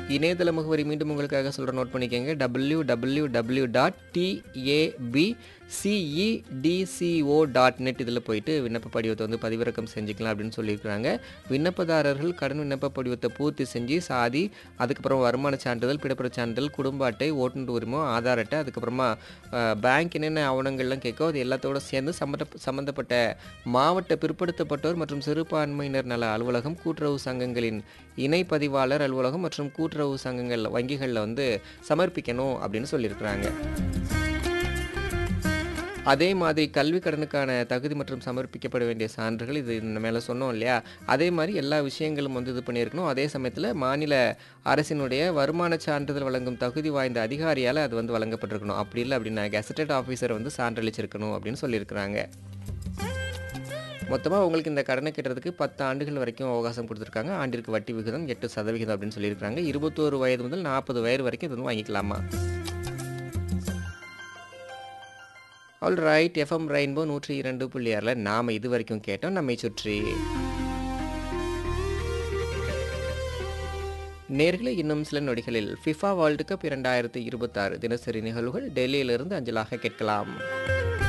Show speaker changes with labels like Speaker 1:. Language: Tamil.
Speaker 1: இணையதள முகவரி மீண்டும் உங்களுக்காக சொல்கிற நோட் பண்ணிக்கோங்க W W W dot T A B C E D C O dot net இதில் போயிட்டு விண்ணப்ப படிவத்தை வந்து பதிவிறக்கம் செஞ்சுக்கலாம் அப்படின்னு சொல்லியிருக்கிறாங்க விண்ணப்பதாரர்கள் கடன் விண்ணப்ப படிவத்தை பூர்த்தி செஞ்சு சாதி அதுக்கப்புறம் வருமான சான்றிதழ் பிறப்புற சான்றிதழ் குடும்ப அட்டை ஓட்டுநர் உரிமம் ஆதார் அட்டை அதுக்கப்புறமா அஹ், பேங்க் என்னென்ன ஆவணங்கள்லாம் கேட்கோ அது எல்லாத்தோட சேர்ந்து சம்மந்த சம்மந்தப்பட்ட மாவட்ட பிற்படுத்தப்பட்டோர் மற்றும் சிறுபான்மையினர் நல அலுவலகம் கூட்டுறவு சங்கங்களின் இணை பதிவாளர் அலுவலகம் மற்றும் கூட்டுறவு சங்கங்கள் வங்கிகளில் வந்து சமர்ப்பிக்கணும் அப்படின்னு சொல்லியிருக்கிறாங்க அதே மாதிரி கல்வி கடனுக்கான தகுதி மற்றும் சமர்ப்பிக்கப்பட வேண்டிய சான்றுகள் இது இந்த மேலே சொன்னோம் இல்லையா அதே மாதிரி எல்லா விஷயங்களும் வந்து இது பண்ணியிருக்கணும் அதே சமயத்தில் மாநில அரசினுடைய வருமான சான்றிதழ் வழங்கும் தகுதி வாய்ந்த அதிகாரியால் அது வந்து வழங்கப்பட்டிருக்கணும் அப்படி இல்லை அப்படின்னா கெசட்டட் ஆஃபீஸர் வந்து சான்றளிச்சிருக்கணும் அப்படின்னு சொல்லியிருக்கிறாங்க மொத்தமாக உங்களுக்கு இந்த கடனை கட்டுறதுக்கு பத்து ஆண்டுகள் வரைக்கும் அவகாசம் கொடுத்துருக்காங்க ஆண்டிற்கு வட்டி விகிதம் எட்டு சதவிகிதம் அப்படின்னு சொல்லியிருக்காங்க இருபத்தோரு வயது முதல் நாற்பது வயது வரைக்கும் இது வந்து வாங்கிக்கலாமா ஆல் ரைட் எஃப்எம் ரெயின்போ நூற்றி இரண்டு புள்ளி ஆறில் நாம் இது வரைக்கும் கேட்டோம் நம்மை சுற்றி நேர்களை இன்னும் சில நொடிகளில் ஃபிஃபா வேர்ல்டு கப் இரண்டாயிரத்தி இருபத்தாறு தினசரி நிகழ்வுகள் டெல்லியிலிருந்து அஞ்சலாக கேட்கலாம்